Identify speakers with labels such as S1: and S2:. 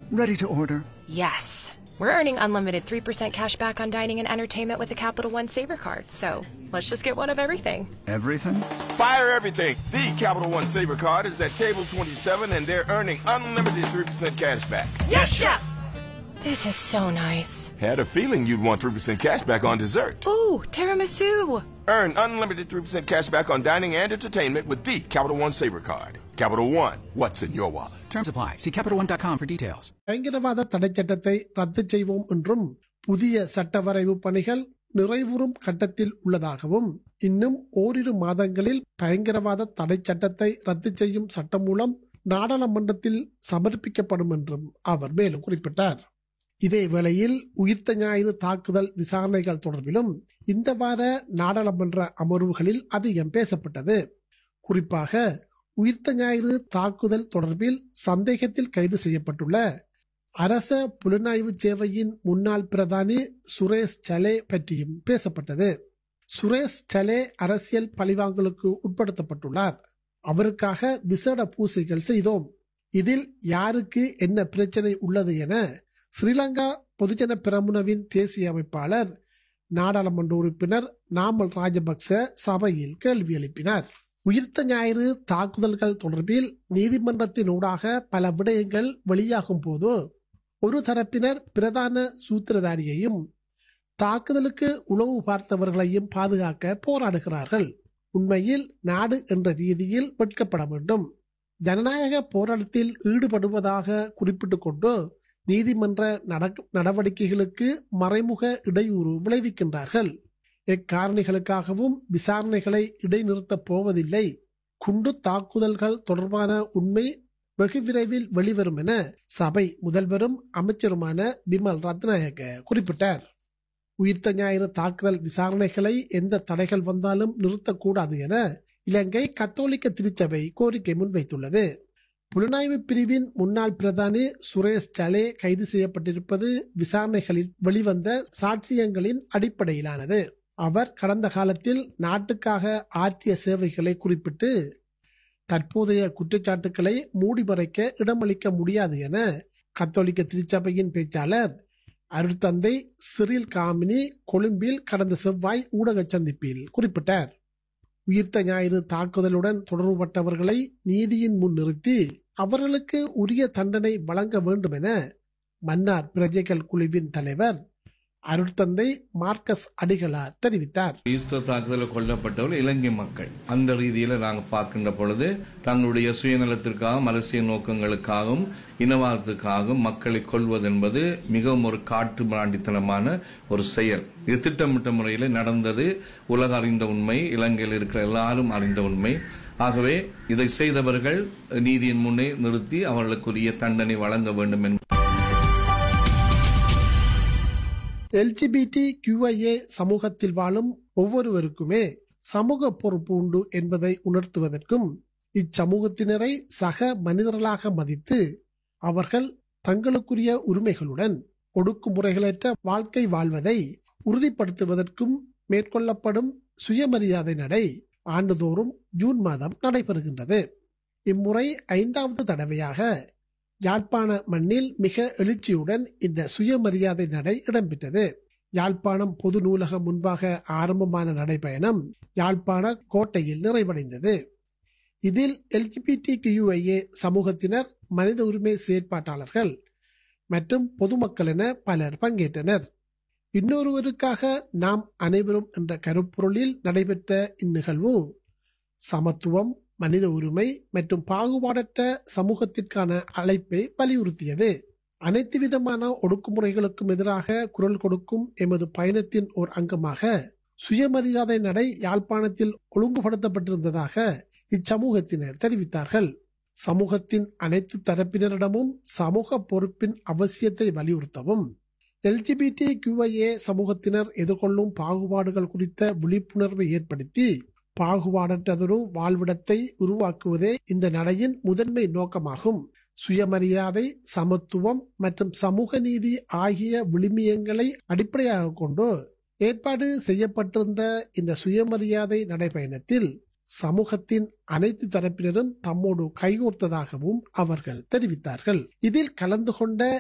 S1: Ready to order.
S2: Yes. We're earning unlimited 3% cash back on dining and entertainment with a Capital One Saver card. So let's just get one of everything.
S1: Everything?
S3: Fire everything. The Capital One Saver card is at table 27 and they're earning unlimited 3% cash back.
S2: Yes, Chef! This is so nice.
S3: Had a feeling you'd want 3% cash back on dessert.
S2: Ooh, tiramisu.
S3: Earn unlimited 3% cash back on dining and entertainment with the Capital One Saver card. Capital One, what's in your wallet?
S4: Terms apply. See CapitalOne.com for details.
S5: பயங்கரவாத தடை சட்டத்தை ரத்து செய்வோம் என்றும் புதிய சட்ட வரைவு பணிகள் நிறைவுறும் கட்டத்தில் உள்ளதாகவும் இன்னும் ஓரிரு மாதங்களில் பயங்கரவாத தடை சட்டத்தை ரத்து செய்யும் சட்டம் மூலம் நாடாளுமன்றத்தில் சமர்ப்பிக்கப்படும் என்றும் அவர் மேலும் குறிப்பிட்டார் இதே வேளையில் உயிர்த்த ஞாயிறு தாக்குதல் விசாரணைகள் தொடர்பிலும் இந்த வார நாடாளுமன்ற அமர்வுகளில் அதிகம் பேசப்பட்டது குறிப்பாக உயிர்த்த ஞாயிறு தாக்குதல் தொடர்பில் சந்தேகத்தில் கைது செய்யப்பட்டுள்ள அரச புலனாய்வு சேவையின் முன்னாள் பிரதானி சுரேஷ் சலே பற்றியும் பேசப்பட்டது சுரேஷ் சலே அரசியல் பழிவாங்கலுக்கு உட்படுத்தப்பட்டுள்ளார் அவருக்காக விசேட பூசைகள் செய்தோம் இதில் யாருக்கு என்ன பிரச்சனை உள்ளது என ஸ்ரீலங்கா பொதுஜன பிரமுனவின் தேசிய அமைப்பாளர் நாடாளுமன்ற உறுப்பினர் நாமல் ராஜபக்ச சபையில் கேள்வி எழுப்பினார் உயிர்த்த ஞாயிறு தாக்குதல்கள் தொடர்பில் நீதிமன்றத்தினூடாக பல விடயங்கள் வெளியாகும் போது ஒரு தரப்பினர் பிரதான சூத்திரதாரியையும் தாக்குதலுக்கு உளவு பார்த்தவர்களையும் பாதுகாக்க போராடுகிறார்கள் உண்மையில் நாடு என்ற ரீதியில் வெட்கப்பட வேண்டும் ஜனநாயக போராட்டத்தில் ஈடுபடுவதாக குறிப்பிட்டுக் கொண்டு நீதிமன்ற நடக்- நடவடிக்கைகளுக்கு மறைமுக இடையூறு விளைவிக்கின்றார்கள் எக்காரணிகளுக்காகவும் விசாரணைகளை இடைநிறுத்தப் போவதில்லை குண்டு தாக்குதல்கள் தொடர்பான உண்மை வெகு விரைவில் வெளிவரும் என சபை முதல்வரும் அமைச்சருமான பிமல் ரத்நாயக குறிப்பிட்டார் உயிர்த்த ஞாயிறு தாக்குதல் விசாரணைகளை எந்த தடைகள் வந்தாலும் நிறுத்தக்கூடாது என இலங்கை கத்தோலிக்க திருச்சபை கோரிக்கை முன்வைத்துள்ளது புலனாய்வு பிரிவின் முன்னாள் பிரதானி சுரேஷ் சலே கைது செய்யப்பட்டிருப்பது விசாரணைகளில் வெளிவந்த சாட்சியங்களின் அடிப்படையிலானது அவர் கடந்த காலத்தில் நாட்டுக்காக ஆற்றிய சேவைகளை குறிப்பிட்டு தற்போதைய குற்றச்சாட்டுக்களை மூடிமறைக்க இடமளிக்க முடியாது என கத்தோலிக்க திருச்சபையின் பேச்சாளர் அருட்தந்தை சிறில் காமினி கொழும்பில் கடந்த செவ்வாய் ஊடக சந்திப்பில் குறிப்பிட்டார் உயிர்த்த ஞாயிறு தாக்குதலுடன் தொடர்புபட்டவர்களை நீதியின் முன் நிறுத்தி அவர்களுக்கு உரிய தண்டனை வழங்க வேண்டும் என மன்னார் பிரஜைகள் குழுவின் தலைவர் அருட்தந்தை மார்க்கஸ் அடிகளார் தெரிவித்தார்
S6: ஈஸ்டர் தாக்குதலில் கொல்லப்பட்டவர்கள் இலங்கை மக்கள் அந்த ரீதியில் நாங்கள் பார்க்கின்ற பொழுது தங்களுடைய சுயநலத்திற்காகவும் அரசியல் நோக்கங்களுக்காகவும் இனவாதத்துக்காகவும் மக்களை கொள்வது என்பது மிகவும் ஒரு காட்டு மிராண்டித்தனமான ஒரு செயல் இது திட்டமிட்ட முறையில் நடந்தது உலக அறிந்த உண்மை இலங்கையில் இருக்கிற எல்லாரும் அறிந்த உண்மை ஆகவே இதை செய்தவர்கள் நீதியின் முன்னே நிறுத்தி அவர்களுக்குரிய தண்டனை வழங்க வேண்டும் என்பது
S5: எல்ஜிபிடி கியூஐஏ சமூகத்தில் வாழும் ஒவ்வொருவருக்குமே சமூக பொறுப்பு உண்டு என்பதை உணர்த்துவதற்கும் இச்சமூகத்தினரை சக மனிதர்களாக மதித்து அவர்கள் தங்களுக்குரிய உரிமைகளுடன் ஒடுக்குமுறைகளற்ற வாழ்க்கை வாழ்வதை உறுதிப்படுத்துவதற்கும் மேற்கொள்ளப்படும் சுயமரியாதை நடை ஆண்டுதோறும் ஜூன் மாதம் நடைபெறுகின்றது இம்முறை ஐந்தாவது தடவையாக யாழ்ப்பாண மண்ணில் மிக எழுச்சியுடன் இந்த சுயமரியாதை நடை இடம்பெற்றது யாழ்ப்பாணம் பொது நூலகம் முன்பாக ஆரம்பமான நடைபயணம் யாழ்ப்பாண கோட்டையில் நிறைவடைந்தது இதில் எல்ஜிபிடி கியூஐஏ சமூகத்தினர் மனித உரிமை செயற்பாட்டாளர்கள் மற்றும் பொதுமக்கள் என பலர் பங்கேற்றனர் இன்னொருவருக்காக நாம் அனைவரும் என்ற கருப்பொருளில் நடைபெற்ற இந்நிகழ்வு சமத்துவம் மனித உரிமை மற்றும் பாகுபாடற்ற சமூகத்திற்கான அழைப்பை வலியுறுத்தியது அனைத்து விதமான ஒடுக்குமுறைகளுக்கும் எதிராக குரல் கொடுக்கும் எமது பயணத்தின் ஓர் அங்கமாக சுயமரியாதை நடை யாழ்ப்பாணத்தில் ஒழுங்குபடுத்தப்பட்டிருந்ததாக இச்சமூகத்தினர் தெரிவித்தார்கள் சமூகத்தின் அனைத்து தரப்பினரிடமும் சமூக பொறுப்பின் அவசியத்தை வலியுறுத்தவும் எல்ஜிபிடி கியூஐஏ சமூகத்தினர் எதிர்கொள்ளும் பாகுபாடுகள் குறித்த விழிப்புணர்வை ஏற்படுத்தி பாகுபாடற்றதொரு வாழ்விடத்தை உருவாக்குவதே இந்த நடையின் முதன்மை நோக்கமாகும் சுயமரியாதை சமத்துவம் மற்றும் சமூக நீதி ஆகிய விழுமியங்களை அடிப்படையாக கொண்டு ஏற்பாடு செய்யப்பட்டிருந்த இந்த சுயமரியாதை நடைபயணத்தில் சமூகத்தின் அனைத்து தரப்பினரும் தம்மோடு கைகோர்த்ததாகவும் அவர்கள் தெரிவித்தார்கள் இதில் கலந்து கொண்ட